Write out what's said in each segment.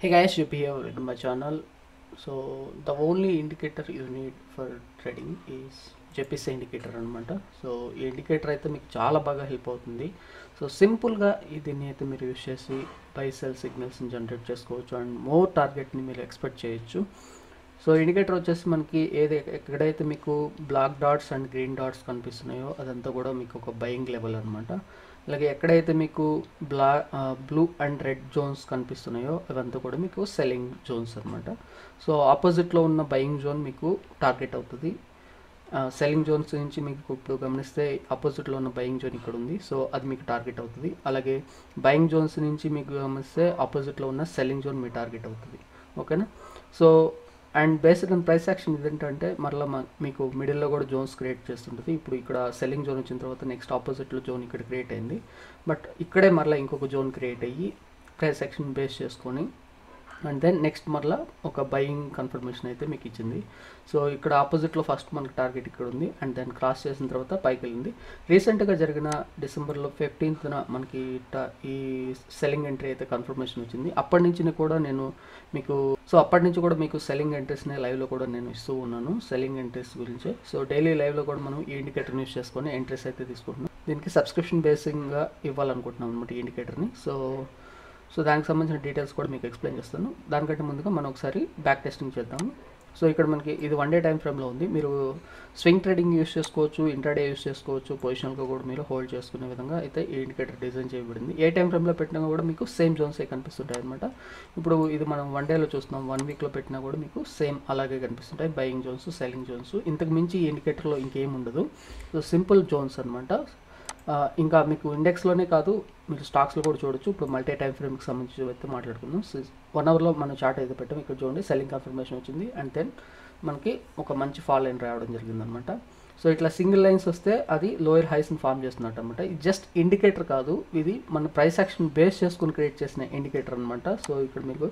Hey guys, Jupi here in my channel. So the only indicator you need for trading is జెపిస్ indicator అనమాట so ఈ indicator అయితే మీకు చాలా బాగా హెల్ప్ అవుతుంది సో సింపుల్గా దీన్ని అయితే మీరు యూస్ చేసి బై సెల్ సిగ్నల్స్ని జనరేట్ చేసుకోవచ్చు అండ్ మోర్ టార్గెట్ని మీరు ఎక్స్పెక్ట్ చేయొచ్చు సో ఇండికేటర్ వచ్చేసి మనకి ఏది ఎక్కడైతే మీకు black dots and green dots కనిపిస్తున్నాయో అదంతా కూడా మీకు ఒక బయింగ్ లెవెల్ అనమాట అలాగే ఎక్కడైతే మీకు బ్లా బ్లూ అండ్ రెడ్ జోన్స్ కనిపిస్తున్నాయో అవంతా కూడా మీకు సెల్లింగ్ జోన్స్ అనమాట సో ఆపోజిట్లో ఉన్న బయింగ్ జోన్ మీకు టార్గెట్ అవుతుంది సెల్లింగ్ జోన్స్ నుంచి మీకు ఇప్పుడు గమనిస్తే ఆపోజిట్లో ఉన్న బయింగ్ జోన్ ఇక్కడ ఉంది సో అది మీకు టార్గెట్ అవుతుంది అలాగే బయింగ్ జోన్స్ నుంచి మీకు గమనిస్తే ఆపోజిట్లో ఉన్న సెల్లింగ్ జోన్ మీ టార్గెట్ అవుతుంది ఓకేనా so and based on price action ఏంటంటే మరలా మీకు మిడిల్లో కూడా జోన్స్ క్రియేట్ చేస్తుంటుంది ఇప్పుడు ఇక్కడ సెల్లింగ్ జోన్ వచ్చిన తర్వాత నెక్స్ట్ ఆపోజిట్లో జోన్ ఇక్కడ క్రియేట్ అయింది బట్ ఇక్కడే మరలా ఇంకొక జోన్ క్రియేట్ అయ్యి ప్రైస్ యాక్షన్ బేస్ చేసుకొని అండ్ దెన్ నెక్స్ట్ మరలా ఒక బయింగ్ కన్ఫర్మేషన్ అయితే మీకు ఇచ్చింది సో ఇక్కడ ఆపోజిట్లో ఫస్ట్ మనకు టార్గెట్ ఇక్కడ ఉంది అండ్ దెన్ క్రాస్ చేసిన తర్వాత పైకి వెళ్ళింది రీసెంట్గా జరిగిన డిసెంబర్లో ఫిఫ్టీన్త్న మనకి ఈ సెల్లింగ్ ఎంట్రీ అయితే కన్ఫర్మేషన్ వచ్చింది అప్పటి నుంచి కూడా నేను మీకు సో అప్పటి నుంచి కూడా మీకు సెల్లింగ్ ఎంట్రీస్ని లైవ్లో కూడా నేను ఇస్తూ ఉన్నాను సెల్లింగ్ ఎంట్రీస్ గురించి సో డైలీ లైవ్లో కూడా మనం ఈ ఇండికేటర్ని యూస్ చేసుకొని ఎంట్రీస్ అయితే తీసుకుంటున్నాం దీనికి సబ్స్క్రిప్షన్ బేసింగ్గా ఇవ్వాలనుకుంటున్నాం అనమాట ఈ ఇండికేటర్ని సో సో దానికి సంబంధించిన డీటెయిల్స్ కూడా మీకు ఎక్స్ప్లెయిన్ చేస్తాను దానికంటే ముందుగా మనం ఒకసారి బ్యాక్ టెస్టింగ్ చేద్దాము సో ఇక్కడ మనకి ఇది వన్ డే టైం ఫ్రేమ్లో ఉంది మీరు స్వింగ్ ట్రేడింగ్ యూస్ చేసుకోవచ్చు ఇంటర్డే యూస్ చేసుకోవచ్చు పొజిషన్గా కూడా మీరు హోల్డ్ చేసుకునే విధంగా అయితే ఈ ఇండికేటర్ డిజైన్ చేయబడింది ఏ టైం ఫ్రేమ్లో పెట్టినా కూడా మీకు సేమ్ జోన్సే కనిపిస్తుంటాయి అనమాట ఇప్పుడు ఇది మనం వన్ డేలో చూస్తున్నాం వన్ వీక్లో పెట్టినా కూడా మీకు సేమ్ అలాగే కనిపిస్తుంటాయి బయింగ్ జోన్స్ సెల్లింగ్ జోన్స్ ఇంతకు మించి ఈ ఇండికేటర్లో ఇంకేం ఉండదు సో సింపుల్ జోన్స్ అనమాట ఇంకా మీకు ఇండెక్స్లోనే కాదు మీరు స్టాక్స్లో కూడా చూడొచ్చు ఇప్పుడు మల్టీ టైం ఫ్రేమ్కి సంబంధించి అయితే మాట్లాడుకుందాం వన్ అవర్లో మనం చార్ట్ అయితే పెట్టాం ఇక్కడ చూడండి సెల్లింగ్ కన్ఫర్మేషన్ వచ్చింది అండ్ దెన్ మనకి ఒక మంచి ఫాల్ లైన్ రావడం జరిగిందనమాట సో ఇట్లా సింగిల్ లైన్స్ వస్తే అది లోయర్ హైస్ని ఫామ్ చేస్తున్నట్టు అనమాట ఇది జస్ట్ ఇండికేటర్ కాదు ఇది మన ప్రైస్ యాక్షన్ బేస్ చేసుకుని క్రియేట్ చేసిన ఇండికేటర్ అనమాట సో ఇక్కడ మీకు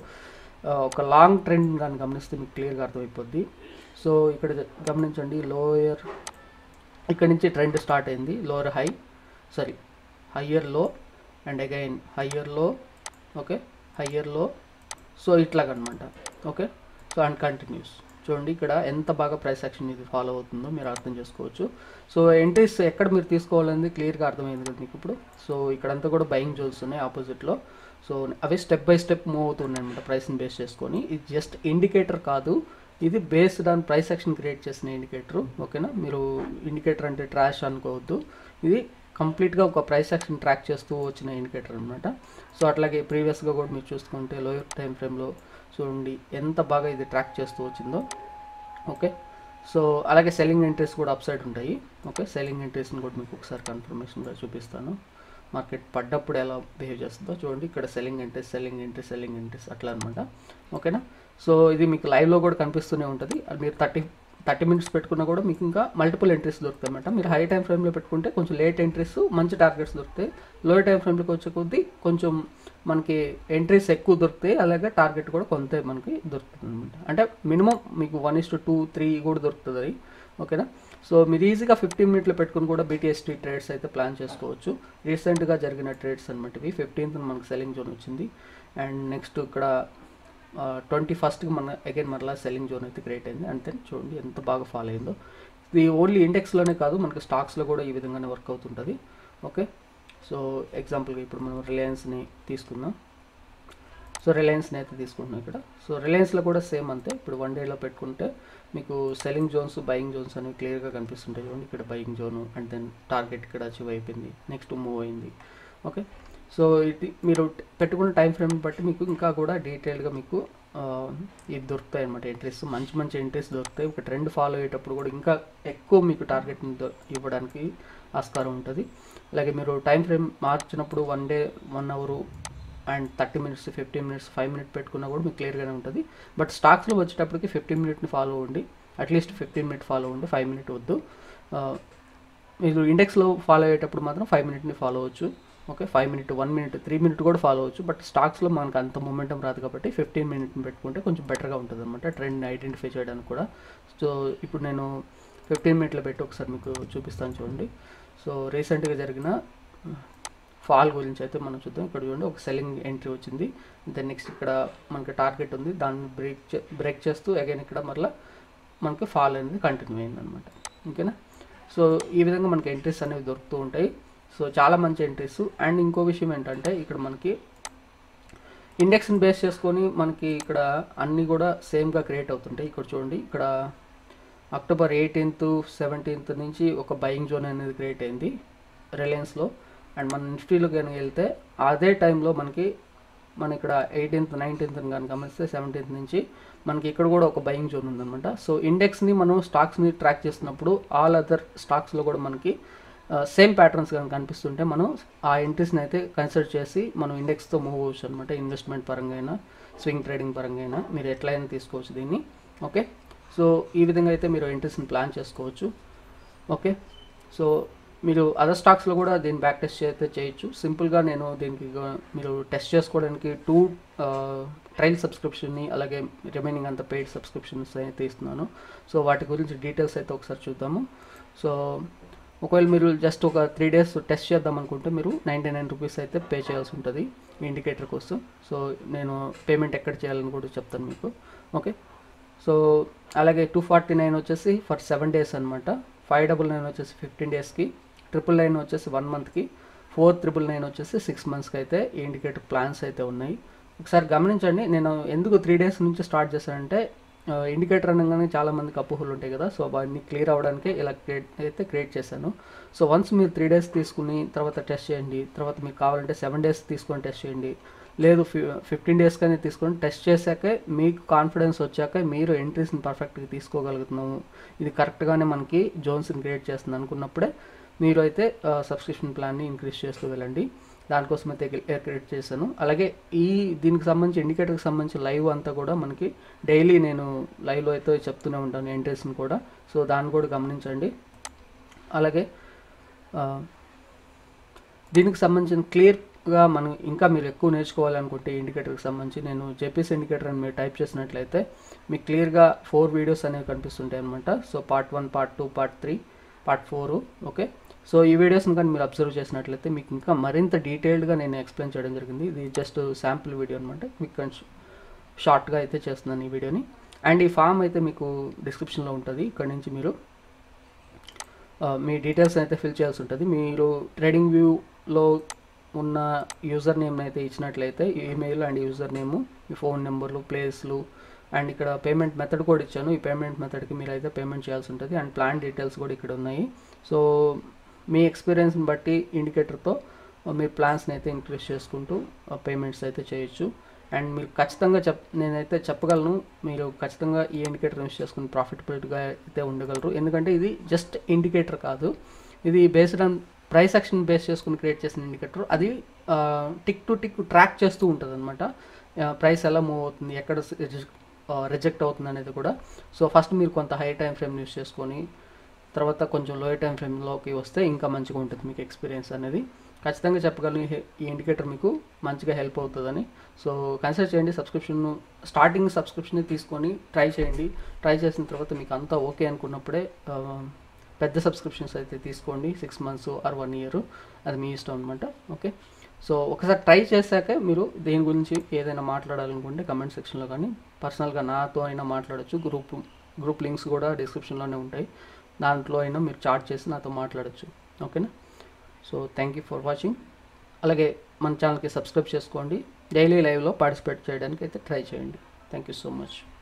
ఒక లాంగ్ ట్రెండ్ కానీ గమనిస్తే మీకు క్లియర్గా అర్థమైపోద్ది సో ఇక్కడ గమనించండి లోయర్ ఇక్కడ నుంచి ట్రెండ్ స్టార్ట్ అయింది lower high sorry higher low and again higher low okay higher low so ఇట్లాగనమాట ఓకే సో అండ్ కంటిన్యూస్ చూడండి ఇక్కడ ఎంత బాగా ప్రైస్ యాక్షన్ ఇది ఫాలో అవుతుందో మీరు అర్థం చేసుకోవచ్చు సో ఎంట్రీస్ ఎక్కడ మీరు తీసుకోవాలనేది క్లియర్గా అర్థమైంది కదా మీకు ఇప్పుడు సో ఇక్కడంతా కూడా బయింగ్ జోన్స్ ఉన్నాయి ఆపోజిట్లో సో అవి స్టెప్ బై స్టెప్ మూవ్ అవుతున్నాయి అనమాట ప్రైస్ని బేస్ చేసుకొని ఇది జస్ట్ ఇండికేటర్ కాదు ఇది based on price action create చేసిన ఇండికేటర్ ఓకేనా మీరు ఇండికేటర్ అంటే ట్రాష్ అనుకోవద్దు ఇది కంప్లీట్గా ఒక ప్రైస్ యాక్షన్ ట్రాక్ చేస్తూ వచ్చిన ఇండికేటర్ అనమాట సో అట్లాగే ప్రీవియస్గా కూడా మీరు చూసుకుంటే లోయర్ టైం ఫ్రేమ్లో చూడండి ఎంత బాగా ఇది ట్రాక్ చేస్తూ వచ్చిందో ఓకే సో అలాగే సెల్లింగ్ ఎంట్రీస్ కూడా అప్ సైడ్ ఉంటాయి ఓకే సెల్లింగ్ ఎంట్రీస్ని కూడా మీకు ఒకసారి కన్ఫర్మేషన్గా చూపిస్తాను మార్కెట్ పడ్డప్పుడు ఎలా బిహేవ్ చేస్తుందో చూడండి ఇక్కడ selling entries selling entries selling entries అట్లా అనమాట ఓకేనా సో ఇది మీకు లైవ్లో కూడా కనిపిస్తూనే ఉంటుంది అది మీరు థర్టీ థర్టీ మినిట్స్ పెట్టుకున్నా కూడా మీకు ఇంకా మల్టిపుల్ ఎంట్రీస్ దొరుకుతాయి అన్నమాట మీరు హై టైం ఫ్రేమ్లో పెట్టుకుంటే కొంచెం లేట్ ఎంట్రీస్ మంచి టార్గెట్స్ దొరుకుతాయి లో టైం ఫ్రేమ్లోకి వచ్చే కొద్దీ కొంచెం మనకి ఎంట్రీస్ ఎక్కువ దొరుకుతాయి అలాగే టార్గెట్ కూడా కొంత మనకి దొరుకుతుంది అనమాట అంటే మినిమం మీకు one is to two three కూడా దొరుకుతుంది అది ఓకేనా సో మీరు ఈజీగా ఫిఫ్టీన్ మినిట్లో పెట్టుకుని కూడా బీటీఎస్టీ ట్రేడ్స్ అయితే ప్లాన్ చేసుకోవచ్చు రీసెంట్గా జరిగిన ట్రేడ్స్ అనమాట ఇవి ఫిఫ్టీన్త్ మనకి సెల్లింగ్ జోన్ వచ్చింది అండ్ నెక్స్ట్ ఇక్కడ ట్వంటీ ఫస్ట్కి మన అగైన్ మరలా సెల్లింగ్ జోన్ అయితే క్రియేట్ అయింది అంతే చూడండి ఎంత బాగా ఫాలో అయిందో ఇది ఓన్లీ ఇండెక్స్లోనే కాదు మనకి స్టాక్స్లో కూడా ఈ విధంగానే వర్క్ అవుతుంటుంది ఓకే సో ఎగ్జాంపుల్గా ఇప్పుడు మనం రిలయన్స్ని తీసుకుందాం సో రిలయన్స్ని అయితే తీసుకుంటున్నాం ఇక్కడ సో రిలయన్స్లో కూడా సేమ్ అంతే ఇప్పుడు వన్ డేలో పెట్టుకుంటే మీకు సెల్లింగ్ జోన్స్ బయింగ్ జోన్స్ అనేవి క్లియర్గా కనిపిస్తుంటాయి చూడండి ఇక్కడ buying zone and then target ఇక్కడ అచీవ్ అయిపోయింది నెక్స్ట్ మూవ్ అయింది ఓకే సో ఇది మీరు పెట్టుకున్న టైం ఫ్రేమ్ బట్టి మీకు ఇంకా కూడా డీటెయిల్గా మీకు ఇది దొరుకుతాయి అనమాట ఎంట్రీస్ మంచి మంచి ఎంట్రీస్ దొరుకుతాయి ఒక ట్రెండ్ ఫాలో అయ్యేటప్పుడు కూడా ఇంకా ఎక్కువ మీకు టార్గెట్ ఇవ్వడానికి ఆస్కారం ఉంటుంది అలాగే మీరు టైం ఫ్రేమ్ మార్చినప్పుడు one day one hour and thirty minutes fifteen minutes five minute పెట్టుకున్నా కూడా మీకు క్లియర్గానే ఉంటుంది బట్ స్టాక్స్లో వచ్చేటప్పటికి ఫిఫ్టీన్ మినిట్ని ఫాలో అవ్వండి అట్లీస్ట్ ఫిఫ్టీన్ మినిట్ ఫాలో అవ్వండి ఫైవ్ మినిట్ వద్దు మీరు ఇండెక్స్లో ఫాలో అయ్యేటప్పుడు మాత్రం ఫైవ్ మినిట్ని ఫాలో అవ్వచ్చు okay five minute one minute three minute కూడా ఫాలో అవ్వచ్చు బట్ స్టాక్స్లో మనకు అంత మొమెంటం రాదు కాబట్టి ఫిఫ్టీన్ మినిట్ని పెట్టుకుంటే కొంచెం బెటర్గా ఉంటుంది అనమాట ట్రెండ్ని ఐడెంటిఫై చేయడానికి కూడా సో ఇప్పుడు నేను ఫిఫ్టీన్ మినిట్లో పెట్టి ఒకసారి మీకు చూపిస్తాను చూడండి సో రీసెంట్గా జరిగిన ఫాల్ గురించి అయితే మనం చూద్దాం ఇక్కడ చూడండి ఒక సెల్లింగ్ ఎంట్రీ వచ్చింది దెన్ నెక్స్ట్ ఇక్కడ మనకి టార్గెట్ ఉంది దాన్ని బ్రేక్ చే బ్రేక్ చేస్తూ అగైన్ ఇక్కడ మరలా మనకి ఫాల్ అనేది కంటిన్యూ అయింది అనమాట ఓకేనా సో ఈ విధంగా మనకి ఎంట్రీస్ అనేవి దొరుకుతూ ఉంటాయి సో చాలా మంచి ఎంట్రీస్ అండ్ ఇంకో విషయం ఏంటంటే ఇక్కడ మనకి ఇండెక్స్ని బేస్ చేసుకొని మనకి ఇక్కడ అన్నీ కూడా సేమ్గా క్రియేట్ అవుతుంటాయి ఇక్కడ చూడండి ఇక్కడ అక్టోబర్ ఎయిటీన్త్ సెవెంటీన్త్ నుంచి ఒక బయింగ్ జోన్ అనేది క్రియేట్ అయింది రిలయన్స్లో అండ్ మన నిఫ్టీలో కనుక వెళ్తే అదే టైంలో మనకి మన ఇక్కడ ఎయిటీన్త్ నైన్టీన్త్ కనుక గమనిస్తే సెవెంటీన్త్ నుంచి మనకి ఇక్కడ కూడా ఒక బయింగ్ జోన్ ఉందన్నమాట సో ఇండెక్స్ని మనం స్టాక్స్ని ట్రాక్ చేస్తున్నప్పుడు ఆల్ అదర్ స్టాక్స్లో కూడా మనకి సేమ్ ప్యాటర్న్స్ కనుక కనిపిస్తుంటే మనం ఆ ఎంట్రీస్ని అయితే కన్సిడర్ చేసి మనం ఇండెక్స్తో మూవ్ అవ్వచ్చు అనమాట ఇన్వెస్ట్మెంట్ పరంగా అయినా స్వింగ్ ట్రేడింగ్ పరంగా అయినా మీరు ఎట్లయినా తీసుకోవచ్చు దీన్ని ఓకే సో ఈ విధంగా అయితే మీరు ఎంట్రీస్ని ప్లాన్ చేసుకోవచ్చు ఓకే సో మీరు అదర్ స్టాక్స్లో కూడా దీన్ని బ్యాక్ టెస్ట్ అయితే చేయొచ్చు సింపుల్గా నేను దీనికి గా- మీరు టెస్ట్ చేసుకోవడానికి టూ ట్రైల్ సబ్స్క్రిప్షన్ని అలాగే రిమైనింగ్ అంత పెయిడ్ సబ్స్క్రిప్షన్స్ అయితే ఇస్తున్నాను సో వాటి గురించి డీటెయిల్స్ అయితే ఒకసారి చూద్దాము సో ఒకవేళ మీరు జస్ట్ ఒక త్రీ డేస్ టెస్ట్ చేద్దాం అనుకుంటే మీరు నైంటీ నైన్ రూపీస్ అయితే పే చేయాల్సి ఉంటుంది ఇండికేటర్ కోసం సో నేను పేమెంట్ ఎక్కడ చేయాలని కూడా చెప్తాను మీకు ఓకే సో అలాగే టూ ఫార్టీ నైన్ వచ్చేసి ఫర్ సెవెన్ డేస్ అనమాట ఫైవ్ డబుల్ నైన్ వచ్చేసి ఫిఫ్టీన్ డేస్కి ట్రిపుల్ నైన్ వచ్చేసి వన్ మంత్కి ఫోర్ త్రిపుల్ నైన్ వచ్చేసి సిక్స్ మంత్స్కి అయితే ఈ ఇండికేటర్ ప్లాన్స్ అయితే ఉన్నాయి ఒకసారి గమనించండి నేను ఎందుకు త్రీ డేస్ నుంచి స్టార్ట్ చేశానంటే ఇండికేటర్ అనగానే చాలా మందికి అపోహలు ఉంటాయి కదా సో అవన్నీ క్లియర్ అవ్వడానికి ఇలా క్రియేట్ అయితే క్రియేట్ చేశాను సో వన్స్ మీరు త్రీ డేస్ తీసుకుని తర్వాత టెస్ట్ చేయండి తర్వాత మీకు కావాలంటే సెవెన్ డేస్ తీసుకొని టెస్ట్ చేయండి లేదు ఫి ఫిఫ్టీన్ డేస్ కానీ తీసుకొని టెస్ట్ చేశాకే మీకు కాన్ఫిడెన్స్ వచ్చాక మీరు ఎంట్రీస్ని పర్ఫెక్ట్గా తీసుకోగలుగుతున్నాము ఇది కరెక్ట్గానే మనకి జోన్స్ని క్రియేట్ చేస్తుంది అనుకున్నప్పుడే మీరు అయితే సబ్స్క్రిప్షన్ ప్లాన్ని ఇంక్రీజ్ చేస్తూ వెళ్ళండి దానికోసం అయితే క్రియేట్ చేశాను అలాగే ఈ దీనికి సంబంధించి ఇండికేటర్కి సంబంధించి లైవ్ అంతా కూడా మనకి డైలీ నేను లైవ్లో అయితే చెప్తూనే ఉంటాను ఎంట్రీస్ని కూడా సో దాన్ని కూడా గమనించండి అలాగే ఆ, దీనికి సంబంధించిన క్లియర్గా మనం ఇంకా మీరు ఎక్కువ నేర్చుకోవాలనుకుంటే ఇండికేటర్కి సంబంధించి నేను జేపీఎస్ ఇండికేటర్ అని మీరు టైప్ చేసినట్లయితే మీకు క్లియర్గా ఫోర్ వీడియోస్ అనేవి కనిపిస్తుంటాయి అనమాట so part one part two part three part four okay so ఈ వీడియోస్ని కానీ మీరు అబ్జర్వ్ చేసినట్లయితే మీకు ఇంకా మరింత డీటెయిల్డ్గా నేను ఎక్స్ప్లెయిన్ చేయడం జరిగింది ఇది జస్ట్ శాంపుల్ వీడియో అనమాట మీకు కొంచెం షార్ట్గా అయితే చేస్తున్నాను ఈ వీడియోని అండ్ ఈ ఫామ్ అయితే మీకు డిస్క్రిప్షన్లో ఉంటుంది ఇక్కడ నుంచి మీరు ఆ, మీ డీటెయిల్స్ అయితే ఫిల్ చేయాల్సి ఉంటుంది మీరు ట్రేడింగ్ వ్యూలో ఉన్న యూజర్ నేమ్ అయితే ఇచ్చినట్లయితే ఈమెయిల్ అండ్ యూజర్ నేము మీ ఫోన్ నెంబర్లు ప్లేస్లు అండ్ ఇక్కడ పేమెంట్ మెథడ్ కూడా ఇచ్చాను ఈ పేమెంట్ మెథడ్కి మీరు అయితే పేమెంట్ చేయాల్సి ఉంటుంది అండ్ ప్లాన్ డీటెయిల్స్ కూడా ఇక్కడ ఉన్నాయి సో మీ ఎక్స్పీరియన్స్ని బట్టి ఇండికేటర్తో మీరు ప్లాన్స్ని అయితే ఇంక్రీజ్ చేసుకుంటూ పేమెంట్స్ అయితే చేయొచ్చు అండ్ మీరు ఖచ్చితంగా చెప్ నేనైతే చెప్పగలను మీరు ఖచ్చితంగా ఈ ఇండికేటర్ యూస్ చేసుకుని ప్రాఫిటబిలిటీగా అయితే ఉండగలరు ఎందుకంటే ఇది జస్ట్ ఇండికేటర్ కాదు ఇది based on price action base చేసుకుని క్రియేట్ చేసిన ఇండికేటర్ అది టిక్ టు టిక్ ట్రాక్ చేస్తూ ఉంటుంది అనమాట ప్రైస్ ఎలా మూవ్ అవుతుంది ఎక్కడ రిజెక్ట్ అవుతుంది అనేది కూడా సో ఫస్ట్ మీరు కొంత హై టైం ఫ్రేమ్ యూస్ చేసుకొని తర్వాత కొంచెం లో టైం ఫ్రేమ్లోకి వస్తే ఇంకా మంచిగా ఉంటుంది మీకు ఎక్స్పీరియన్స్ అనేది ఖచ్చితంగా చెప్పగలను ఈ- ఈ ఇండికేటర్ మీకు మంచిగా హెల్ప్ అవుతుందని సో కన్సిడర్ చేయండి సబ్స్క్రిప్షన్ స్టార్టింగ్ సబ్స్క్రిప్షన్ తీసుకొని ట్రై చేయండి ట్రై చేసిన తర్వాత మీకు అంతా ఓకే అనుకున్నప్పుడే ఆ, పెద్ద సబ్స్క్రిప్షన్స్ అయితే తీసుకోండి six months or one year అది మీ ఇష్టం అనమాట ఓకే సో ఒకసారి ట్రై చేశాక మీరు దేని గురించి ఏదైనా మాట్లాడాలనుకుంటే కమెంట్ సెక్షన్లో కానీ పర్సనల్గా నాతో అయినా మాట్లాడొచ్చు గ్రూప్ గ్రూప్ లింక్స్ కూడా డిస్క్రిప్షన్లోనే ఉంటాయి దాంట్లో అయినా మీరు చాట్ చేసి నాతో మాట్లాడొచ్చు ఓకేనా so thank you for watching అలాగే మన ఛానల్కి సబ్స్క్రైబ్ చేసుకోండి డైలీ లైవ్లో పార్టిసిపేట్ చేయడానికి అయితే ట్రై చేయండి థ్యాంక్ యూ సో మచ్